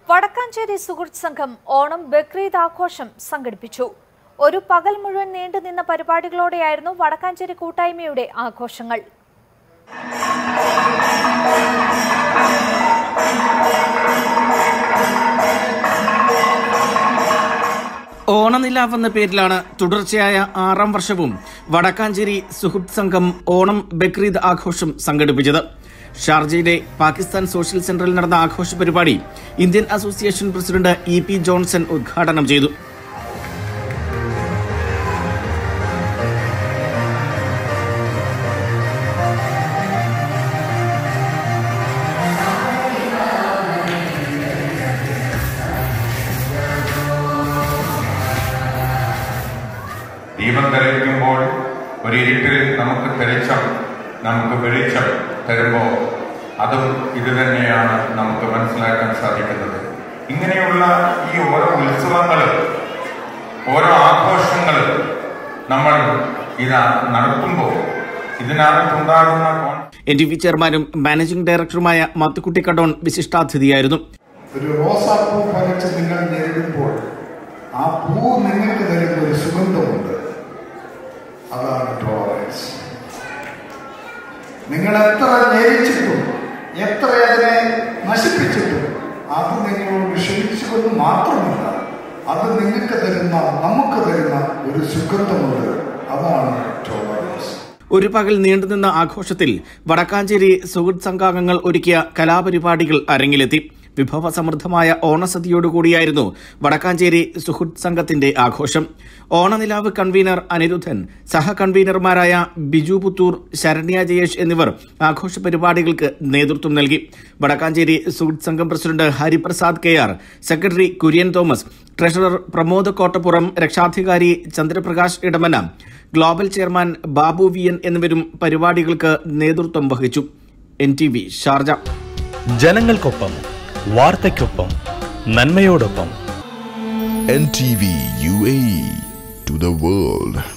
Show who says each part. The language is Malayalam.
Speaker 1: വടക്കാഞ്ചേരി സുഹൃത്ത് സംഘം ഓണം ബക്രീദ് ആഘോഷം സംഘടിപ്പിച്ചു ഒരു പകൽ മുഴുവൻ നീണ്ടുനിന്ന പരിപാടികളോടെയായിരുന്നു വടക്കാഞ്ചേരി കൂട്ടായ്മയുടെ ആഘോഷങ്ങൾ
Speaker 2: ഓണനിലാവ് എന്ന പേരിലാണ് തുടർച്ചയായ ആറാം വർഷവും വടക്കാഞ്ചേരി സുഹൃത്ത് സംഘം ഓണം ബക്രീദ് ആഘോഷം സംഘടിപ്പിച്ചത് ഷാർജയിലെ പാകിസ്ഥാൻ സോഷ്യൽ സെന്ററിൽ നടന്ന ആഘോഷ പരിപാടി Indian association president E P Johnson ഉദ്ഘാടനം ചെയ്തു
Speaker 3: ദീപം തെളിയിക്കുമ്പോൾ ഒരു ഇരുട്ടിൽ നമുക്ക് തെളിച്ചം നമുക്ക് വെളിച്ചം തരുമ്പോൾ അതും ഇത് തന്നെയാണ് നമുക്ക് മനസ്സിലാക്കാൻ സാധിക്കുന്നത് ഇങ്ങനെയുള്ള ഈ ഓരോ ഉത്സവങ്ങളും ഓരോ ആഘോഷങ്ങളും നമ്മൾ ഇത് നടത്തുമ്പോൾ ഇതിനകത്തുണ്ടാകുന്ന കോൺ
Speaker 2: എൻ ടി വി ചെയർമാനും മാനേജിംഗ് ഡയറക്ടറുമായ മത്തുക്കുട്ടി കടോൺ വിശിഷ്ടാതിഥിയായിരുന്നു
Speaker 4: ഒരു റോസാപ്പൂ പറിച്ച് നിങ്ങൾ നേരിടുമ്പോൾ ആ പൂ നിങ്ങൾക്ക് തരുന്ന ഒരു സുഗന്ധമുണ്ട് അതാണ് ടോളറൻസ് നിങ്ങൾ എത്ര നേരിച്ചിട്ടും എത്ര അതിനെ നശിപ്പിച്ചിട്ടും അത് നിങ്ങളോട് ക്ഷമിച്ചുകൊണ്ട് മാത്രമല്ല അത് നിങ്ങൾക്ക് തരുന്ന നമുക്ക് തരുന്ന ഒരു സുഗന്ധമുണ്ട് അതാണ് ടോളറൻസ്
Speaker 2: ഒരു പകൽ നീണ്ടുനിന്ന ആഘോഷത്തിൽ വടക്കാഞ്ചേരി സുഹൃത്ത് സംഘാംഗങ്ങൾ ഒരുക്കിയ കലാപരിപാടികൾ അരങ്ങിലെത്തി വിഭവസമൃദ്ധമായ ഓണസദ്യയോടുകൂടിയായിരുന്നു വടക്കാഞ്ചേരി സുഹൃത്ത് സംഘത്തിന്റെ ആഘോഷം ഓണനിലാവ് കൺവീനർ അനിരുദ്ധൻ സഹ കൺവീനർമാരായ ബിജു പുത്തൂർ ശരണ്യ ജയേഷ് എന്നിവർ ആഘോഷ പരിപാടികൾക്ക് നേതൃത്വം നൽകി വടക്കാഞ്ചേരി സുഹൃത്ത് സംഘം president Hariprasad K R secretary Kurian Thomas treasurer Pramod Kottappuram രക്ഷാധികാരി Chandraprakash Edamana global chairman Babu V N എന്നിവരും പരിപാടികൾക്ക് നേതൃത്വം വഹിച്ചു എൻ ടി വി ഷാർജ
Speaker 5: ജനങ്ങൾക്കൊപ്പം വാർത്തയ്ക്കൊപ്പം നന്മയോടൊപ്പം
Speaker 6: NTV UAE to the world.